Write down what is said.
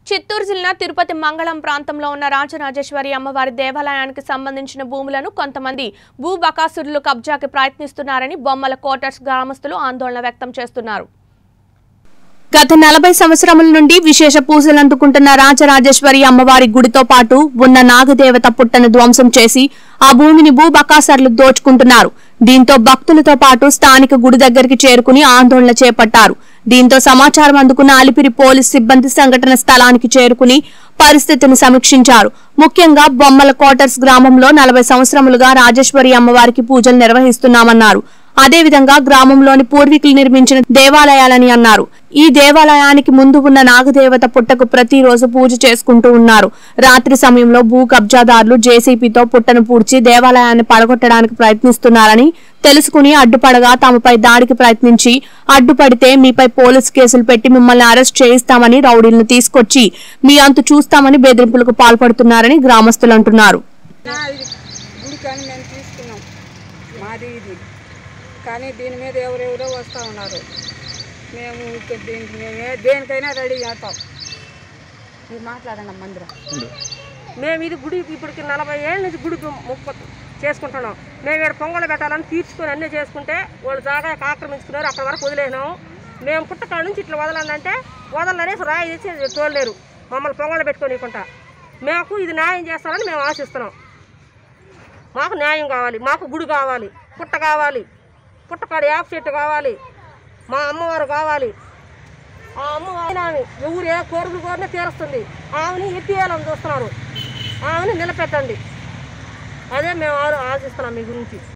చిత్తూరు జిల్లా తిరుపతి మంగళం ప్రాంతంలో ఉన్న రాజరాజేశ్వరి అమ్మవారి దేవాలయానికి సంబంధించిన భూములను కొంతమంది భూ బకాసురులు కబ్జాకి ప్రయత్నిస్తున్నారని బొమ్మల కోటర్స్ గ్రామస్తులు ఆందోళన వ్యక్తం చేస్తున్నారు గత నలభై సంవత్సరముల నుండి విశేష పూజలు అందుకుంటున్న రాజరాజేశ్వరి అమ్మవారి గుడితో పాటు ఉన్న నాగదేవత పుట్టను ధ్వంసం చేసి ఆ భూమిని భూబకాసర్లు దోచుకుంటున్నారు దీంతో భక్తులతో పాటు స్థానిక గుడి దగ్గరికి చేరుకుని ఆందోళన చేపట్టారు దీంతో సమాచారం అందుకున్న అలిపిరి పోలీస్ సిబ్బంది సంఘటన స్థలానికి చేరుకుని పరిస్థితిని సమీక్షించారు ముఖ్యంగా బొమ్మల క్వార్టర్స్ గ్రామంలో నలభై సంవత్సరములుగా రాజేశ్వరి అమ్మవారికి పూజలు నిర్వహిస్తున్నామన్నారు అదేవిధంగా గ్రామంలోని పూర్వీకులు నిర్మించిన దేవాలయాలని అన్నారు ఈ దేవాలయానికి ముందు ఉన్న నాగదేవత పుట్టకు ప్రతిరోజు పూజ చేసుకుంటూ ఉన్నారు రాత్రి సమయంలో భూ కబ్జాదారులు జేసీపీతో పుట్టను పూడ్చి దేవాలయాన్ని పడగొట్టడానికి ప్రయత్నిస్తున్నారని తెలుసుకుని అడ్డుపడగా తమపై దాడికి ప్రయత్నించి అడ్డుపడితే మీపై పోలీసు కేసులు పెట్టి మిమ్మల్ని అరెస్ట్ చేయిస్తామని రౌడీలను తీసుకొచ్చి మీ అంతు చూస్తామని బెదిరింపులకు పాల్పడుతున్నారని గ్రామస్తులు అంటున్నారు నా ఇది గుడి కానీ మేము తీసుకున్నాం మాది ఇది కానీ దీని మీద ఎవరెవరో వస్తూ ఉన్నారు మేము ఇక్కడ దీనికి మేము ఏ- దేనికైనా రెడీ చేస్తాం మీరు మాట్లాడండి మందిరం మేము ఇది గుడి ఇప్పటికి నలభై ఏళ్ళ నుంచి గుడి ముప్ప చేసుకుంటున్నాం మేము ఇక్కడ పొంగలు పెట్టాలని తీర్చుకొని అన్నీ చేసుకుంటే వాళ్ళు జాగా ఆక్రమించుకున్నారు అక్కడ వరకు వదిలేసినాం మేము పుట్టకాడ నుంచి ఇట్లా వదలంటే వదలనేసి రాయి తెచ్చి తోలలేరు మమ్మల్ని పొంగలు పెట్టుకోనికుంటా మాకు ఇది న్యాయం చేస్తారని మేము ఆశిస్తున్నాం మాకు న్యాయం కావాలి మాకు గుడి కావాలి పుట్ట కావాలి పుట్టకాడ యాప్ చెట్టు కావాలి మా అమ్మవారు కావాలి ఆ అమ్మవారిని ఆమె ఎవరు ఏ కోరికలు కోరినా తీరుస్తుంది ఆమెని ఎత్తివేయాలని చూస్తున్నారు ఆమెని నిలబెట్టండి అదే మేము ఆ- ఆశిస్తున్నాం మీ గురించి